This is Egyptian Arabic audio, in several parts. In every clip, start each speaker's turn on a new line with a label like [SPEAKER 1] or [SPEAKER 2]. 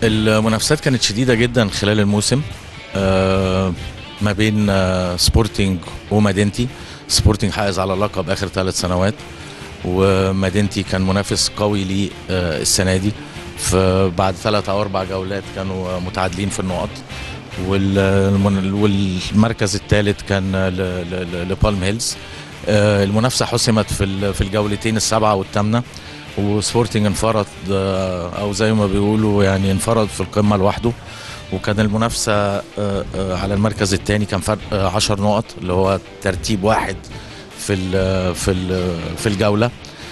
[SPEAKER 1] المنافسات كانت شديده جدا خلال الموسم آه، ما بين آه، سبورتنج ومدينتي سبورتنج حائز على اللقب اخر ثلاث سنوات ومدينتي كان منافس قوي ليه آه، السنه دي فبعد ثلاث او اربع جولات كانوا متعادلين في النقط والمن- والمركز الثالث كان ل- ل- لبالم هيلز آه، المنافسه حسمت في ال- في الجولتين السابعه والثامنه وسبورتنج انفرد آه، او زي ما بيقولوا يعني انفرد في القمه لوحده وكان المنافسه آه، آه، على المركز الثاني كان فرق 10 نقط اللي هو ترتيب واحد في ال في ال في الجوله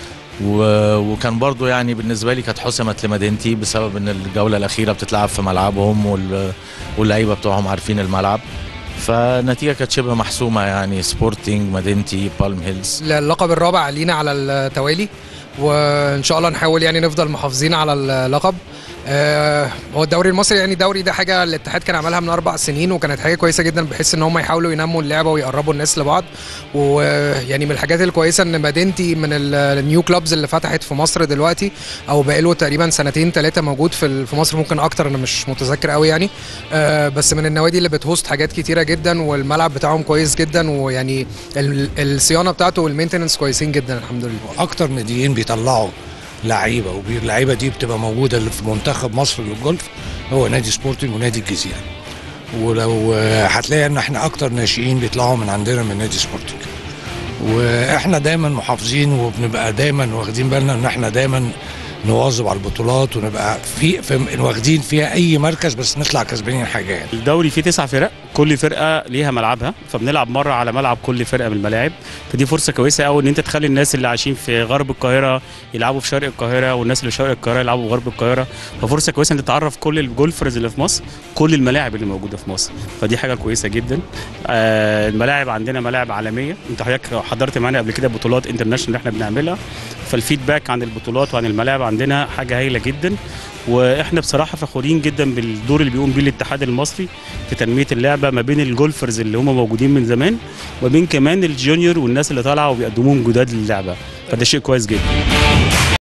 [SPEAKER 1] و- وكان برضو يعني بالنسبه لي كانت حسمت لمدينتي بسبب ان الجوله الاخيره بتتلعب في ملعبهم وال- واللعيبه بتوعهم عارفين الملعب فالنتيجه كانت شبه محسومه يعني سبورتنج مدينتي بالم هيلز
[SPEAKER 2] اللقب الرابع لينا على التوالي وان شاء الله نحاول يعني نفضل محافظين على اللقب آه، هو الدوري المصري يعني الدوري ده حاجه الاتحاد كان عملها من اربع سنين وكانت حاجه كويسه جدا بحيث ان هم يحاولوا ينموا اللعبه ويقربوا الناس لبعض ويعني من الحاجات الكويسه ان مدينتي من ال- النيو كلابز اللي فتحت في مصر دلوقتي او بقاله تقريبا سنتين ثلاثه موجود في ال- في مصر ممكن اكتر انا مش متذكر قوي يعني آه، بس من النوادي اللي بتهوست حاجات كتيره جدا والملعب بتاعهم كويس جدا ويعني ال- الصيانه بتاعته والمينتننس كويسين جدا الحمد لله
[SPEAKER 3] اكتر ناديين بيطلعوا لعيبه واللعيبه دي بتبقى موجوده اللي في منتخب مصر للجولف هو نادي سبورتنج ونادي الجزيره ولو آه، هتلاقي ان احنا اكتر ناشئين بيطلعوا من عندنا من نادي سبورتنج واحنا دايما محافظين وبنبقى دايما واخدين بالنا ان احنا دايما نواظب على البطولات ونبقى في, في واخدين فيها اي مركز بس نطلع كسبانين حاجه يعني
[SPEAKER 4] الدوري فيه تسع فرق كل فرقه ليها ملعبها فبنلعب مره على ملعب كل فرقه من الملاعب فدي فرصه كويسه قوي ان انت تخلي الناس اللي عايشين في غرب القاهره يلعبوا في شرق القاهره والناس اللي في شرق القاهره يلعبوا في غرب القاهره ففرصه كويسه ان تعرف كل الجولفرز اللي في مصر كل الملاعب اللي موجوده في مصر فدي حاجه كويسه جدا آه الملاعب عندنا ملاعب عالميه انت حضرتك حضرت معانا قبل كده بطولات انترناشونال اللي احنا بنعملها فالفيدباك عن البطولات وعن الملاعب عندنا حاجه هايله جدا واحنا بصراحه فخورين جدا بالدور اللي بيقوم بيه الاتحاد المصري في تنميه اللعبه ما بين الجولفرز اللي هم موجودين من زمان وما بين كمان الجونيور والناس اللي طالعه وبيقدموهم جداد للعبه فده شيء كويس جدا